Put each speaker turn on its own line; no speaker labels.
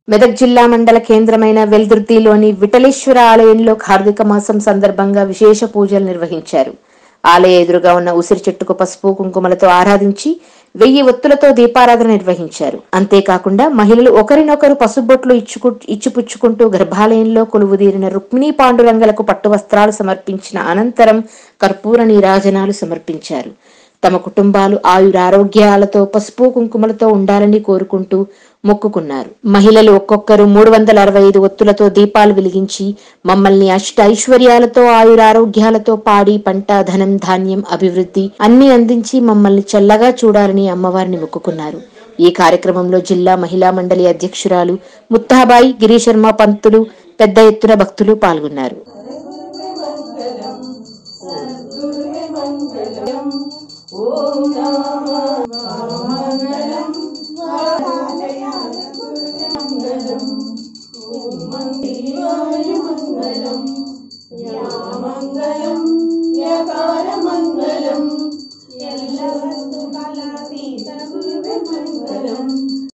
మెదక్ జిల్లా మండల కేంద్రమైన వెల్దుర్తిలోని విఠలేశ్వర ఆలయంలో కార్తీక మాసం సందర్భంగా విశేష పూజలు నిర్వహించారు ఆలయ ఎదురుగా ఉన్న ఉసిరి చెట్టుకు పసుపు కుంకుమలతో ఆరాధించి వెయ్యి ఒత్తులతో దీపారాధన నిర్వహించారు అంతేకాకుండా మహిళలు ఒకరినొకరు పసుబొట్లు ఇచ్చుకు ఇచ్చిపుచ్చుకుంటూ గర్భాలయంలో కొలువుదీరిన రుక్మిణీ పాండురంగలకు పట్టు వస్త్రాలు సమర్పించిన అనంతరం కర్పూర నీరాజనాలు సమర్పించారు తమ కుటుంబాలు ఆయురారోగ్యాలతో పసుపు కుంకుమలతో ఉండాలని కోరుకుంటూ మొక్కుకున్నారు మహిళలు ఒక్కొక్కరు మూడు వందల అరవై ఐదు ఒత్తులతో దీపాలు వెలిగించి మమ్మల్ని అష్ట ఐశ్వర్యాలతో ఆయురారోగ్యాలతో పాడి పంట ధనం ధాన్యం అభివృద్ధి అన్ని అందించి మమ్మల్ని చల్లగా చూడాలని అమ్మవారిని మొక్కుకున్నారు ఈ కార్యక్రమంలో జిల్లా మహిళా మండలి అధ్యక్షురాలు ముత్తాబాయి గిరీశర్మ పంతులు పెద్ద ఎత్తున భక్తులు పాల్గొన్నారు
మంగళం యకార మంగళం ఎల్ల వస్తు కళాతీత గురువే మంగళం